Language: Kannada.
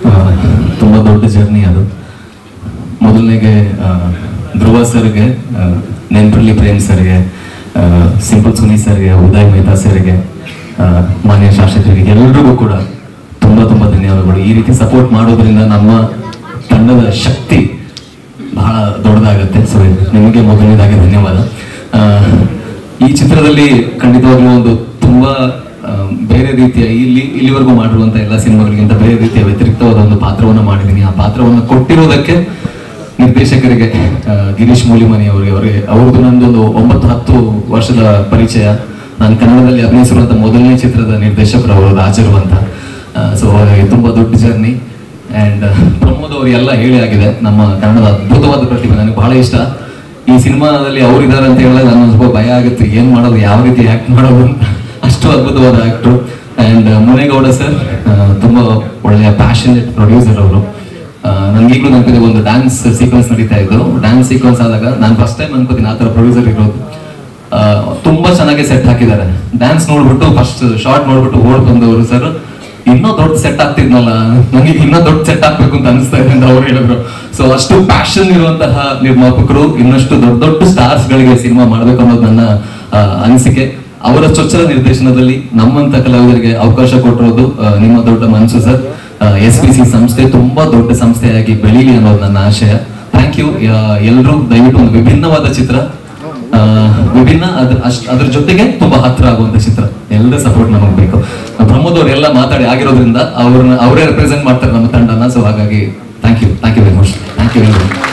ತುಂಬ ದೊಡ್ಡ ಜರ್ನಿ ಅದು ಮೊದಲನೇಗೆ ಆ, ಧ್ರುವ ಸರ್ಗೆ ಆ, ನೆನ್ಪಳ್ಳಿ ಪ್ರೇಮ್ ಸರ್ಗೆ ಆ, ಸಿಂಪಲ್ ಸುನಿ ಸರ್ಗೆ ಉದಯ್ ಮೆಹ್ತಾ ಸರ್ಗೆ ಆ, ಮಾನ್ಯ ಶಾಸಕರಿಗೆ ಎಲ್ರಿಗೂ ಕೂಡ ತುಂಬ ತುಂಬ ಧನ್ಯವಾದಗಳು ಈ ರೀತಿ ಸಪೋರ್ಟ್ ಮಾಡೋದ್ರಿಂದ ನಮ್ಮ ತಂಡದ ಶಕ್ತಿ ಬಹಳ ದೊಡ್ಡದಾಗುತ್ತೆ ಸೊ ನಿಮಗೆ ಮೊದಲನೇದಾಗಿ ಧನ್ಯವಾದ ಆ, ಈ ಚಿತ್ರದಲ್ಲಿ ಖಂಡಿತವಾಗ್ಲೂ ಒಂದು ತುಂಬಾ ಆ, ಬೇರೆ ರೀತಿಯ ಇಲ್ಲಿ ಇಲ್ಲಿವರೆಗೂ ಮಾಡಿರುವಂತ ಎಲ್ಲ ಸಿನಿಮಾಗಳಿಗಿಂತ ಬೇರೆ ರೀತಿಯ ವ್ಯತಿರಿಕ್ತವಾದ ಒಂದು ಪಾತ್ರವನ್ನು ಮಾಡಿದ್ದೀನಿ ಆ ಪಾತ್ರವನ್ನು ಕೊಟ್ಟಿರೋದಕ್ಕೆ ನಿರ್ದೇಶಕರಿಗೆ ಆ, ಗಿರೀಶ್ ಮೂಲಿಮನಿ ಅವರಿಗೆ ಅವರಿಗೆ ಅವ್ರದ್ದು ನಂದೊಂದು ಒಂಬತ್ತು ಹತ್ತು ವರ್ಷದ ಪರಿಚಯ ನಾನು ಕನ್ನಡದಲ್ಲಿ ಅಭಿನಯಿಸಿರುವಂತ ಮೊದಲನೇ ಚಿತ್ರದ ನಿರ್ದೇಶಕರು ಅವರು ರಾಜರು ಅಂತ ಸೊ ಹಾಗಾಗಿ ತುಂಬಾ ದೊಡ್ಡ ಜರ್ನಿ ಅಂಡ್ ಪ್ರಮೋದ್ ಅವರು ಎಲ್ಲ ಹೇಳಿ ಆಗಿದೆ ನಮ್ಮ ಕನ್ನಡದ ಅದ್ಭುತವಾದ ಪ್ರತಿಭೆ ನನಗೆ ಬಹಳ ಇಷ್ಟ ಈ ಸಿನಿಮಾದಲ್ಲಿ ಅವ್ರು ಇದಾರೆ ಅಂತ ಹೇಳಿದ್ರೆ ನಾನು ಸ್ವಲ್ಪ ಭಯ ಆಗುತ್ತೆ ಏನ್ ಮಾಡೋದು ಯಾವ ರೀತಿ ಆಕ್ಟ್ ಮಾಡೋದು ಅಂತ ಅಷ್ಟು ಅದ್ಭುತವಾದ ಆಕ್ಟರ್ ಅಂಡ್ ಮುನೇಗೌಡ ಸರ್ ತುಂಬಾ ಒಳ್ಳೆಯ ಪ್ಯಾಷನೇಟ್ ಪ್ರೊಡ್ಯೂಸರ್ ಅವರು ನನ್ಗೆ ಈಗಲೂ ನೆನಪಿದೆ ಒಂದು ಡ್ಯಾನ್ಸ್ ಸೀಕ್ವೆನ್ಸ್ ನಡೀತಾ ಇದ್ದು ಡ್ಯಾನ್ಸ್ ಸೀಕ್ವೆನ್ಸ್ ಆದಾಗ ನಾನು ಫಸ್ಟ್ ಟೈಮ್ ಅನ್ಕೋತೀನಿ ಆ ಥರ ಪ್ರೊಡ್ಯೂಸರ್ ಇರೋದು ಆ, ತುಂಬಾ ಚೆನ್ನಾಗಿ ಸೆಟ್ ಹಾಕಿದ್ದಾರೆ ಡ್ಯಾನ್ಸ್ ನೋಡ್ಬಿಟ್ಟು ಫಸ್ಟ್ ಶಾರ್ಟ್ ನೋಡ್ಬಿಟ್ಟು ಓಡ್ ಬಂದವರು ಸರ್ ಇನ್ನೂ ದೊಡ್ಡ ಸೆಟ್ ಆಗ್ತಿದ್ನಲ್ಲ ನನಗೆ ಇನ್ನೂ ದೊಡ್ಡ ಸೆಟ್ ಆಗ್ಬೇಕು ಅಂತ ಅನಿಸ್ತಾ ಇದೆ ಅಂತ ಅವ್ರು ಹೇಳಿದ್ರು ಸೊ ಅಷ್ಟು ಪ್ಯಾಷನ್ ಇರುವಂತಹ ನಿರ್ಮಾಪಕರು ಇನ್ನಷ್ಟು ದೊಡ್ಡ ದೊಡ್ಡ ಸ್ಟಾರ್ಸ್ ಗಳಿಗೆ ಸಿನಿಮಾ ಮಾಡ್ಬೇಕು ಅನ್ನೋದು ನನ್ನ ಆ, ಅನಿಸಿಕೆ ಅವರ ಚೊಚ್ಚಲ ನಿರ್ದೇಶನದಲ್ಲಿ ನಮ್ಮಂತ ಕಲಾವಿದರಿಗೆ ಅವಕಾಶ ಕೊಟ್ಟಿರೋದು ಆ, ನಿಮ್ಮ ದೊಡ್ಡ ಮನಸ್ಸು ಸರ್ ಎಸ್ ಪಿ ಸಿ ಸಂಸ್ಥೆ ತುಂಬಾ ದೊಡ್ಡ ಸಂಸ್ಥೆಯಾಗಿ ಬೆಳೀಲಿ ಅನ್ನೋದು ನನ್ನ ಆಶಯ ಥ್ಯಾಂಕ್ ಯು ಎಲ್ಲರೂ ದಯವಿಟ್ಟು ಒಂದು ವಿಭಿನ್ನವಾದ ಚಿತ್ರ ಆ, ವಿಭಿನ್ನ ಅದ್ರ ಅಷ್ಟ್ ಅದ್ರ ಜೊತೆಗೆ ತುಂಬಾ ಹತ್ರ ಆಗುವಂತ ಚಿತ್ರ ಎಲ್ಲರ ಸಪೋರ್ಟ್ ನಮಗೆ ಬೇಕು ಪ್ರಮೋದ್ ಅವ್ರು ಎಲ್ಲ ಮಾತಾಡಿ ಆಗಿರೋದ್ರಿಂದ ಅವ್ರನ್ನ ಅವರೇ ರೆಪ್ರೆಸೆಂಟ್ ಮಾಡ್ತಾರೆ ನಮ್ಮ ತಂಡನ ಸೊ ಹಾಗಾಗಿ thank you thank you very much thank you very much